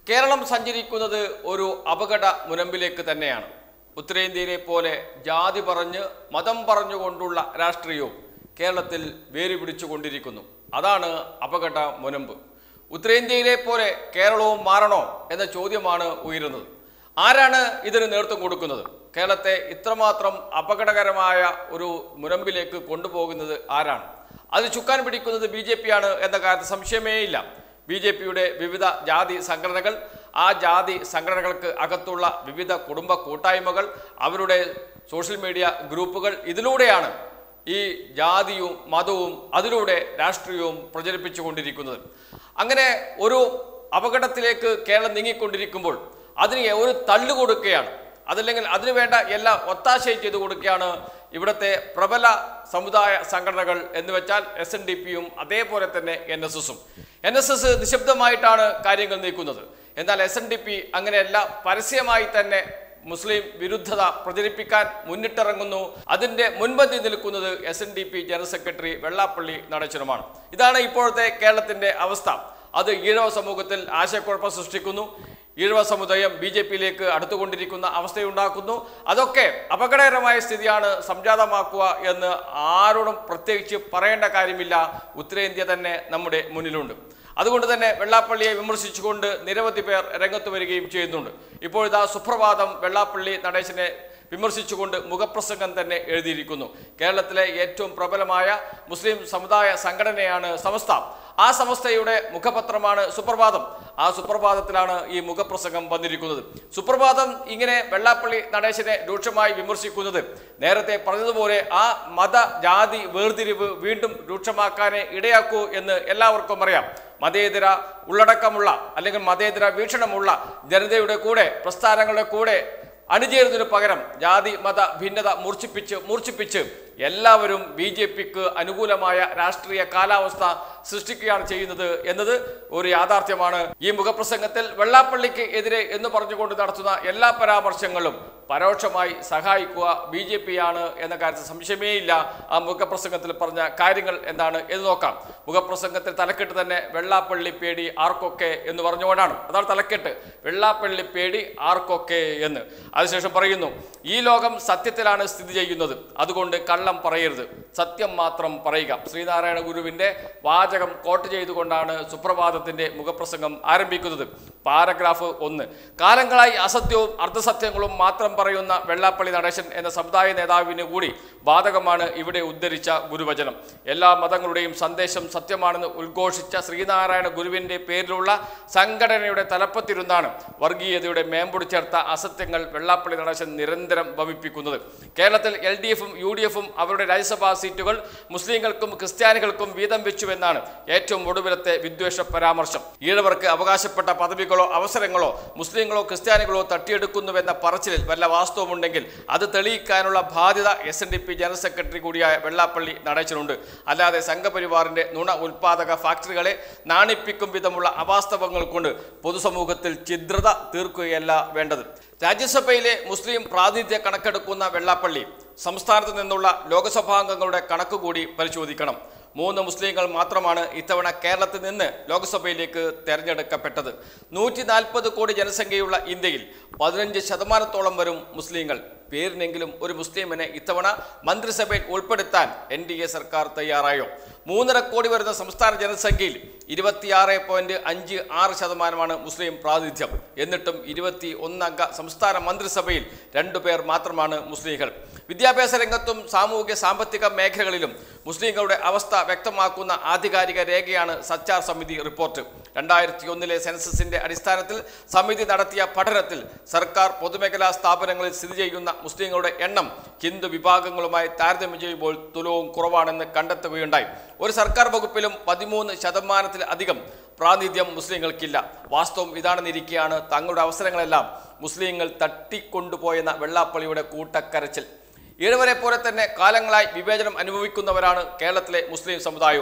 കേരളം സഞ്ചരിക്കുന്നത് ഒരു അപകട മുനമ്പിലേക്ക് തന്നെയാണ് ഉത്തരേന്ത്യയിലെ പോലെ ജാതി പറഞ്ഞ് മതം പറഞ്ഞുകൊണ്ടുള്ള രാഷ്ട്രീയവും കേരളത്തിൽ വേര് പിടിച്ചുകൊണ്ടിരിക്കുന്നു അതാണ് അപകട മുനമ്പ് ഉത്തരേന്ത്യയിലെ പോലെ കേരളവും മാറണോ എന്ന ചോദ്യമാണ് ഉയരുന്നത് ആരാണ് ഇതിന് നേതൃത്വം കൊടുക്കുന്നത് കേരളത്തെ ഇത്രമാത്രം അപകടകരമായ ഒരു മുനമ്പിലേക്ക് കൊണ്ടുപോകുന്നത് ആരാണ് അത് ചുക്കാൻ പിടിക്കുന്നത് ബി ജെ പി ആണ് എന്ന കാര്യത്തിൽ സംശയമേ ഇല്ല ബി ജെ പിയുടെ വിവിധ ജാതി സംഘടനകൾ ആ ജാതി സംഘടനകൾക്ക് അകത്തുള്ള വിവിധ കുടുംബ കൂട്ടായ്മകൾ അവരുടെ സോഷ്യൽ മീഡിയ ഗ്രൂപ്പുകൾ ഇതിലൂടെയാണ് ഈ ജാതിയും മതവും അതിലൂടെ രാഷ്ട്രീയവും പ്രചരിപ്പിച്ചുകൊണ്ടിരിക്കുന്നത് അങ്ങനെ ഒരു അപകടത്തിലേക്ക് കേരളം നീങ്ങിക്കൊണ്ടിരിക്കുമ്പോൾ അതിന് ഒരു തള്ളു കൊടുക്കുകയാണ് അതല്ലെങ്കിൽ അതിനു വേണ്ട എല്ലാ ഒത്താശയും ചെയ്തു കൊടുക്കുകയാണ് ഇവിടുത്തെ പ്രബല സമുദായ സംഘടനകൾ എന്ന് വെച്ചാൽ എസ് എൻ ഡി പിയും അതേപോലെ തന്നെ എൻ എസ് എസും എൻ എസ് എസ് നിശബ്ദമായിട്ടാണ് കാര്യങ്ങൾ നീക്കുന്നത് എന്നാൽ എസ് എൻ ഡി പി അങ്ങനെയല്ല പരസ്യമായി തന്നെ മുസ്ലിം വിരുദ്ധത പ്രചരിപ്പിക്കാൻ മുന്നിട്ടിറങ്ങുന്നു അതിന്റെ മുൻപന്തി നിൽക്കുന്നത് S N D P general secretary Vellappally നടച്ചനുമാണ് ഇതാണ് ഇപ്പോഴത്തെ കേരളത്തിന്റെ അവസ്ഥ അത് ഈഴവ സമൂഹത്തിൽ ആശയക്കുഴപ്പം സൃഷ്ടിക്കുന്നു ഈഴവ സമുദായം ബി ജെ പിയിലേക്ക് അടുത്തുകൊണ്ടിരിക്കുന്ന അവസ്ഥയുണ്ടാക്കുന്നു അതൊക്കെ അപകടകരമായ സ്ഥിതിയാണ് സംജാതമാക്കുക എന്ന് ആരോടും പ്രത്യേകിച്ച് പറയേണ്ട കാര്യമില്ല ഉത്തരേന്ത്യ തന്നെ നമ്മുടെ മുന്നിലുണ്ട് അതുകൊണ്ട് തന്നെ വെള്ളാപ്പള്ളിയെ വിമർശിച്ചുകൊണ്ട് നിരവധി പേർ രംഗത്ത് വരികയും ചെയ്യുന്നുണ്ട് ഇപ്പോഴിതാ സുപ്രഭാതം വെള്ളാപ്പള്ളി നടേശനെ വിമർശിച്ചുകൊണ്ട് മുഖപ്രസംഗം തന്നെ എഴുതിയിരിക്കുന്നു കേരളത്തിലെ ഏറ്റവും പ്രബലമായ മുസ്ലിം സമുദായ സംഘടനയാണ് സമസ്ത ആ സമസ്തയുടെ മുഖപത്രമാണ് സുപ്രഭാതം ആ സുപ്രഭാതത്തിലാണ് ഈ മുഖപ്രസംഗം വന്നിരിക്കുന്നത് സുപ്രഭാതം ഇങ്ങനെ വെള്ളാപ്പള്ളി നടേശനെ രൂക്ഷമായി വിമർശിക്കുന്നത് നേരത്തെ പറഞ്ഞതുപോലെ ആ മത ജാതി വേർതിരിവ് വീണ്ടും രൂക്ഷമാക്കാനേ ഇടയാക്കൂ എന്ന് എല്ലാവർക്കും അറിയാം മതേതര ഉള്ളടക്കമുള്ള അല്ലെങ്കിൽ മതേതര വീക്ഷണമുള്ള ജനതയുടെ കൂടെ പ്രസ്ഥാനങ്ങളുടെ കൂടെ അണിചേരുന്നതിന് പകരം ജാതി മത ഭിന്നത മൂർച്ഛിപ്പിച്ച് മൂർച്ഛിപ്പിച്ച് എല്ലാവരും ബി ജെ പിക്ക് അനുകൂലമായ രാഷ്ട്രീയ കാലാവസ്ഥ സൃഷ്ടിക്കുകയാണ് ചെയ്യുന്നത് എന്നത് ഒരു യാഥാർത്ഥ്യമാണ് ഈ മുഖപ്രസംഗത്തിൽ വെള്ളാപ്പള്ളിക്ക് എതിരെ എന്ന് പറഞ്ഞുകൊണ്ട് നടത്തുന്ന എല്ലാ പരാമർശങ്ങളും പരോക്ഷമായി സഹായിക്കുക ബി ജെ പി ആണ് എന്ന കാര്യത്തിൽ സംശയമേ ഇല്ല ആ മുഖപ്രസംഗത്തിൽ പറഞ്ഞ കാര്യങ്ങൾ എന്താണ് എന്ന് നോക്കാം മുഖപ്രസംഗത്തിൽ തലക്കെട്ട് തന്നെ വെള്ളാപ്പള്ളി പേടി ആർക്കൊക്കെ എന്ന് പറഞ്ഞുകൊണ്ടാണ് അതാണ് തലക്കെട്ട് വെള്ളാപ്പള്ളി പേടി ആർക്കൊക്കെ എന്ന് അതിനുശേഷം പറയുന്നു ഈ ലോകം സത്യത്തിലാണ് സ്ഥിതി ചെയ്യുന്നത് അതുകൊണ്ട് കള്ളം പറയരുത് സത്യം മാത്രം പറയുക ശ്രീനാരായണ ഗുരുവിന്റെ വാചകം കോട്ട് ചെയ്തുകൊണ്ടാണ് സുപ്രഭാതത്തിന്റെ മുഖപ്രസംഗം ആരംഭിക്കുന്നത് പാരഗ്രാഫ് ഒന്ന് കാലങ്ങളായി അസത്യവും അർദ്ധസത്യങ്ങളും മാത്രം പറയുന്ന വെള്ളാപ്പള്ളി നടേശൻ എന്ന സമുദായ നേതാവിന് കൂടി ബാധകമാണ് ഇവിടെ ഉദ്ധരിച്ച ഗുരുവചനം എല്ലാ മതങ്ങളുടെയും സന്ദേശം സത്യമാണെന്ന് ഉദ്ഘോഷിച്ച ശ്രീനാരായണ ഗുരുവിന്റെ പേരിലുള്ള സംഘടനയുടെ തലപ്പത്തിരുന്നാണ് വർഗീയതയുടെ മേമ്പൊടി ചേർത്ത അസത്യങ്ങൾ വെള്ളാപ്പള്ളി നടേശൻ നിരന്തരം വമിപ്പിക്കുന്നത് കേരളത്തിൽ എൽ ഡി എഫും യു ഡി എഫും അവരുടെ രാജ്യസഭാ സീറ്റുകൾ മുസ്ലിങ്ങൾക്കും ക്രിസ്ത്യാനികൾക്കും വീതം വെച്ചുവെന്നാണ് ഏറ്റവും ഒടുവിലത്തെ വിദ്വേഷ പരാമർശം ഈഴവർക്ക് അവകാശപ്പെട്ട പദവികളോ അവസരങ്ങളോ മുസ്ലിങ്ങളോ ക്രിസ്ത്യാനികളോ തട്ടിയെടുക്കുന്നുവെന്ന പറച്ചിലിൽ വല്ല വാസ്തവമുണ്ടെങ്കിൽ അത് തെളിയിക്കാനുള്ള ബാധ്യത S N D P general secretary കൂടിയായ വെള്ളാപ്പള്ളി നടേശനുണ്ട് അല്ലാതെ സംഘപരിവാറിന്റെ നുണ ഉൽപാദക ഫാക്ടറികളെ നാണിപ്പിക്കും വിധമുള്ള അവാസ്തവങ്ങൾ കൊണ്ട് പൊതുസമൂഹത്തിൽ ഛിദ്രത തീർക്കുകയല്ല വേണ്ടത് രാജ്യസഭയിലെ മുസ്ലിം പ്രാതിനിധ്യ കണക്കെടുക്കുന്ന വെള്ളാപ്പള്ളി സംസ്ഥാനത്ത് നിന്നുള്ള ലോകസഭാംഗങ്ങളുടെ കണക്ക് കൂടി പരിശോധിക്കണം മൂന്ന് മുസ്ലിങ്ങൾ മാത്രമാണ് ഇത്തവണ കേരളത്തിൽ നിന്ന് ലോക്സഭയിലേക്ക് തെരഞ്ഞെടുക്കപ്പെട്ടത് നൂറ്റി നാൽപ്പത് കോടി ജനസംഖ്യയുള്ള ഇന്ത്യയിൽ പതിനഞ്ച് ശതമാനത്തോളം വരും മുസ്ലിങ്ങൾ പേരിനെങ്കിലും ഒരു മുസ്ലിമിനെ ഇത്തവണ മന്ത്രിസഭയിൽ ഉൾപ്പെടുത്താൻ എൻ ഡി എ സർക്കാർ തയ്യാറായോ മൂന്നര കോടി വരുന്ന സംസ്ഥാന ജനസംഖ്യയിൽ ഇരുപത്തിയാറ് പോയിന്റ് അഞ്ച് ആറ് ശതമാനമാണ് മുസ്ലിം പ്രാതിനിധ്യം എന്നിട്ടും ഇരുപത്തി ഒന്നംഗ സംസ്ഥാന മന്ത്രിസഭയിൽ രണ്ടു പേർ മാത്രമാണ് മുസ്ലിങ്ങൾ വിദ്യാഭ്യാസ രംഗത്തും സാമൂഹിക സാമ്പത്തിക മേഖലകളിലും മുസ്ലിങ്ങളുടെ അവസ്ഥ വ്യക്തമാക്കുന്ന ആധികാരിക രേഖയാണ് സച്ചാർ സമിതി റിപ്പോർട്ട് രണ്ടായിരത്തി ഒന്നിലെ സെൻസസിന്റെ അടിസ്ഥാനത്തിൽ സമിതി നടത്തിയ പഠനത്തിൽ സർക്കാർ പൊതുമേഖലാ സ്ഥാപനങ്ങളിൽ സ്ഥിതി ചെയ്യുന്ന മുസ്ലിങ്ങളുടെ എണ്ണം ഹിന്ദു വിഭാഗങ്ങളുമായി താരതമ്യം ചെയ്യുമ്പോൾ തുലവും കുറവാണെന്ന് കണ്ടെത്തുകയുണ്ടായി ഒരു സർക്കാർ വകുപ്പിലും പതിമൂന്ന് ശതമാനത്തിൽ അധികം പ്രാതിനിധ്യം മുസ്ലിങ്ങൾക്കില്ല വാസ്തവം ഇതാണെന്നിരിക്കെയാണ് തങ്ങളുടെ അവസരങ്ങളെല്ലാം മുസ്ലിങ്ങൾ തട്ടിക്കൊണ്ടുപോയെന്ന വെള്ളാപ്പള്ളിയുടെ കൂട്ടക്കരച്ചിൽ ഈഴവരെ പോലെ തന്നെ കാലങ്ങളായി വിവേചനം അനുഭവിക്കുന്നവരാണ് കേരളത്തിലെ മുസ്ലിം സമുദായവും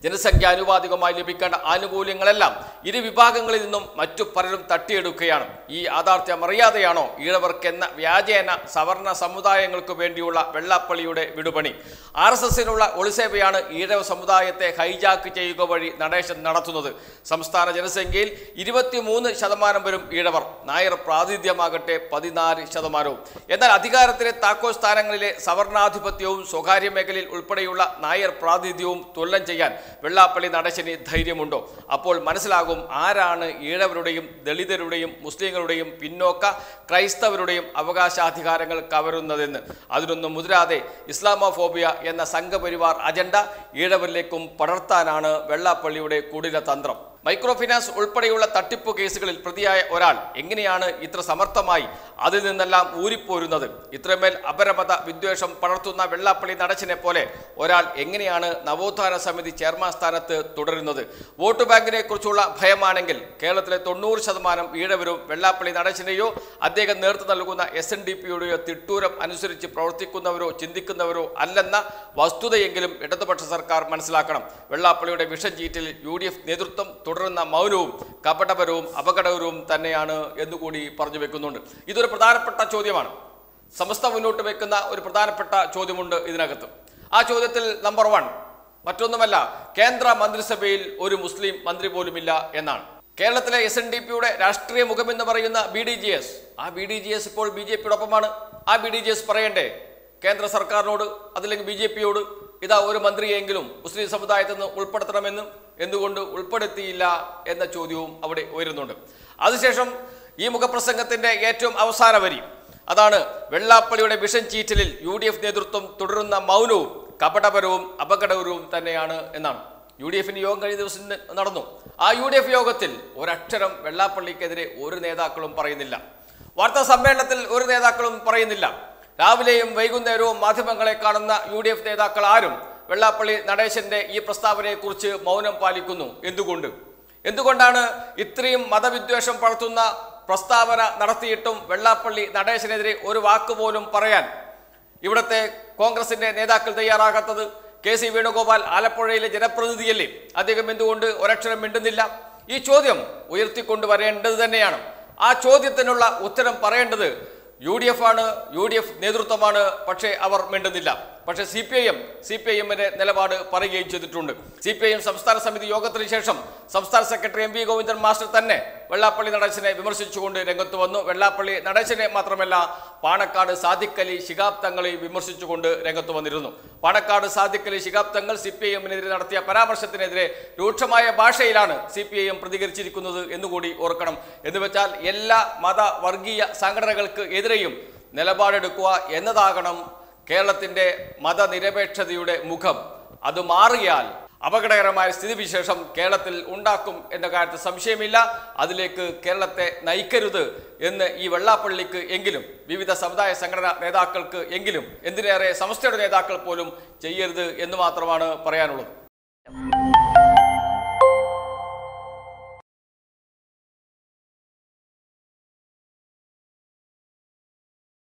ജനസംഖ്യാനുപാതികമായി ലഭിക്കേണ്ട ആനുകൂല്യങ്ങളെല്ലാം ഇരു വിഭാഗങ്ങളിൽ നിന്നും മറ്റു പലരും തട്ടിയെടുക്കുകയാണ് ഈ യാഥാർത്ഥ്യം അറിയാതെയാണോ ഈഴവർക്കെന്ന വ്യാജേന സവർണ സമുദായങ്ങൾക്ക് വേണ്ടിയുള്ള വെള്ളാപ്പള്ളിയുടെ വിടുപണി ആർ എസ് എസിനുള്ള ഒളിസേവയാണ് ഈഴവ സമുദായത്തെ ഹൈജാക്ക് ചെയ്യുക വഴി നടേശൻ നടത്തുന്നത് സംസ്ഥാന ജനസംഖ്യയിൽ ഇരുപത്തിമൂന്ന് ശതമാനം വരും ഈഴവർ നായർ പ്രാതിനിധ്യമാകട്ടെ പതിനാല് ശതമാനവും എന്നാൽ അധികാരത്തിലെ താക്കോൽ സ്ഥാനങ്ങളിലെ സവർണാധിപത്യവും സ്വകാര്യ മേഖലയിൽ ഉൾപ്പെടെയുള്ള നായർ പ്രാതിനിധ്യവും തുലനം ചെയ്യാൻ വെള്ളാപ്പള്ളി നടേശന് ധൈര്യമുണ്ടോ അപ്പോൾ മനസ്സിലാകും ആരാണ് ഈഴവരുടെയും ദളിതരുടെയും മുസ്ലിങ്ങളുടെയും പിന്നോക്ക ക്രൈസ്തവരുടെയും അവകാശാധികാരങ്ങൾ കവരുന്നതെന്ന് അതിനൊന്നും മുതിരാതെ ഇസ്ലാമോഫോബിയ എന്ന സംഘപരിവാർ അജണ്ട ഈഴവരിലേക്കും പടർത്താനാണ് വെള്ളാപ്പള്ളിയുടെ കുടില തന്ത്രം മൈക്രോ ഫിനാൻസ് ഉൾപ്പെടെയുള്ള തട്ടിപ്പ് കേസുകളിൽ പ്രതിയായ ഒരാൾ എങ്ങനെയാണ് ഇത്ര സമർത്ഥമായി അതിൽ നിന്നെല്ലാം ഊരിപ്പോരുന്നത് ഇത്രമേൽ അപരമത വിദ്വേഷം പടർത്തുന്ന വെള്ളാപ്പള്ളി നടച്ചിനെ പോലെ ഒരാൾ എങ്ങനെയാണ് നവോത്ഥാന സമിതി ചെയർമാൻ സ്ഥാനത്ത് തുടരുന്നത് വോട്ട് ബാങ്കിനെ കുറിച്ചുള്ള ഭയമാണെങ്കിൽ കേരളത്തിലെ തൊണ്ണൂറ് ശതമാനം ഈഴവരും വെള്ളാപ്പള്ളി നടച്ചിനെയോ അദ്ദേഹം നേതൃത്വം നൽകുന്ന എസ് എൻ ഡി പിയുടെയോ തിട്ടൂരം അനുസരിച്ച് പ്രവർത്തിക്കുന്നവരോ ചിന്തിക്കുന്നവരോ അല്ലെന്ന വസ്തുതയെങ്കിലും ഇടതുപക്ഷ സർക്കാർ മനസ്സിലാക്കണം വെള്ളാപ്പള്ളിയുടെ വിഷം ചീറ്റിൽ യു ഡി എഫ് നേതൃത്വം തുടരുന്ന മൗനവും കപടപരവും അപകടകരവും തന്നെയാണ് എന്നുകൂടി പറഞ്ഞു വെക്കുന്നുണ്ട് ഇതൊരു പ്രധാനപ്പെട്ട ചോദ്യമാണ് സമസ്ത മുന്നോട്ട് വെക്കുന്ന ഒരു പ്രധാനപ്പെട്ട ചോദ്യമുണ്ട് ഇതിനകത്ത് ആ ചോദ്യത്തിൽ നമ്പർ വൺ മറ്റൊന്നുമല്ല കേന്ദ്ര മന്ത്രിസഭയിൽ ഒരു മുസ്ലിം മന്ത്രി പോലുമില്ല എന്നാണ് കേരളത്തിലെ എസ് എൻ ഡി പിയുടെ രാഷ്ട്രീയ മുഖമെന്ന് പറയുന്ന ബി ഡി ജി എസ് ആ ബി ഡി ജി എസ് ഇപ്പോൾ ബി ജെ പിയുടെ ഒപ്പമാണ് ആ ബി ഡി ജി എസ് പറയണ്ടേ കേന്ദ്ര സർക്കാരിനോട് അതില്ലെങ്കിൽ ബി ജെ പിയോട് ഇതാ ഒരു മന്ത്രിയെങ്കിലും മുസ്ലിം സമുദായത്തിൽ നിന്ന് ഉൾപ്പെടുത്തണമെന്നും എന്തുകൊണ്ട് ഉൾപ്പെടുത്തിയില്ല എന്ന ചോദ്യവും അവിടെ ഉയരുന്നുണ്ട് അതിനുശേഷം ഈ മുഖപ്രസംഗത്തിന്റെ ഏറ്റവും അവസാന വരി അതാണ് വെള്ളാപ്പള്ളിയുടെ വിഷൻ ചീറ്റലിൽ യു ഡി എഫ് നേതൃത്വം തുടരുന്ന മൗനവും കപടപരവും അപകടകരവും തന്നെയാണ് എന്നാണ് യു ഡി എഫിന് യോഗം കഴിഞ്ഞ ദിവസം ന- നടന്നു ആ യു ഡി എഫ് യോഗത്തിൽ ഒരക്ഷരം വെള്ളാപ്പള്ളിക്കെതിരെ ഒരു നേതാക്കളും പറയുന്നില്ല വാർത്താ സമ്മേളനത്തിൽ ഒരു നേതാക്കളും പറയുന്നില്ല രാവിലെയും വൈകുന്നേരവും മാധ്യമങ്ങളെ കാണുന്ന യു ഡി എഫ് നേതാക്കൾ ആരും വെള്ളാപ്പള്ളി നടേശന്റെ ഈ പ്രസ്താവനയെക്കുറിച്ച് മൗനം പാലിക്കുന്നു എന്തുകൊണ്ട് എന്തുകൊണ്ടാണ് ഇത്രയും മതവിദ്വേഷം പടർത്തുന്ന പ്രസ്താവന നടത്തിയിട്ടും വെള്ളാപ്പള്ളി നടേശനെതിരെ ഒരു വാക്ക് പോലും പറയാൻ ഇവിടുത്തെ കോൺഗ്രസിന്റെ നേതാക്കൾ തയ്യാറാകാത്തത് കെ സി വേണുഗോപാൽ ആലപ്പുഴയിലെ ജനപ്രതിനിധിയല്ലേ അദ്ദേഹം എന്തുകൊണ്ട് ഒരക്ഷരം മിണ്ടുന്നില്ല ഈ ചോദ്യം ഉയർത്തിക്കൊണ്ട് വരേണ്ടത് തന്നെയാണ് ആ ചോദ്യത്തിനുള്ള ഉത്തരം പറയേണ്ടത് യു ഡി എഫ് ആണ് യു ഡി എഫ് നേതൃത്വമാണ് പക്ഷേ അവർ മിണ്ടുന്നില്ല പക്ഷേ C P I M C P I എമ്മിന്റെ നിലപാട് പറയുകയും ചെയ്തിട്ടുണ്ട് സി പി ഐ എം സംസ്ഥാന സമിതി യോഗത്തിന് ശേഷം സംസ്ഥാന secretary M V Govindan master തന്നെ വെള്ളാപ്പള്ളി നടേശനെ വിമർശിച്ചുകൊണ്ട് രംഗത്ത് വന്നു വെള്ളാപ്പള്ളി നടേശനെ മാത്രമല്ല പാണക്കാട് സാദിഖ് അലി ശിഹാബ് തങ്ങളെ വിമർശിച്ചുകൊണ്ട് രംഗത്ത് വന്നിരുന്നു പാണക്കാട് സാദിഖ് അലി ശിഹാബ് തങ്ങൾ സി പി ഐ എമ്മിനെതിരെ നടത്തിയ പരാമർശത്തിനെതിരെ രൂക്ഷമായ ഭാഷയിലാണ് സി പി ഐ എം പ്രതികരിച്ചിരിക്കുന്നത് എന്നുകൂടി ഓർക്കണം എന്ന് വെച്ചാൽ എല്ലാ മത വർഗീയ സംഘടനകൾക്ക് എതിരെയും നിലപാടെടുക്കുക എന്നതാകണം കേരളത്തിന്റെ മതനിരപേക്ഷതയുടെ മുഖം അത് മാറിയാൽ അപകടകരമായ സ്ഥിതിവിശേഷം കേരളത്തിൽ ഉണ്ടാക്കും എന്ന കാര്യത്തിൽ സംശയമില്ല അതിലേക്ക് കേരളത്തെ നയിക്കരുത് എന്ന് ഈ വെള്ളാപ്പള്ളിക്ക് എങ്കിലും വിവിധ സമുദായ സംഘടനാ നേതാക്കൾക്ക് എങ്കിലും എന്തിനേറെ സംസ്ഥയുടെ നേതാക്കൾ പോലും ചെയ്യരുത് എന്ന് മാത്രമാണ് പറയാനുള്ളത്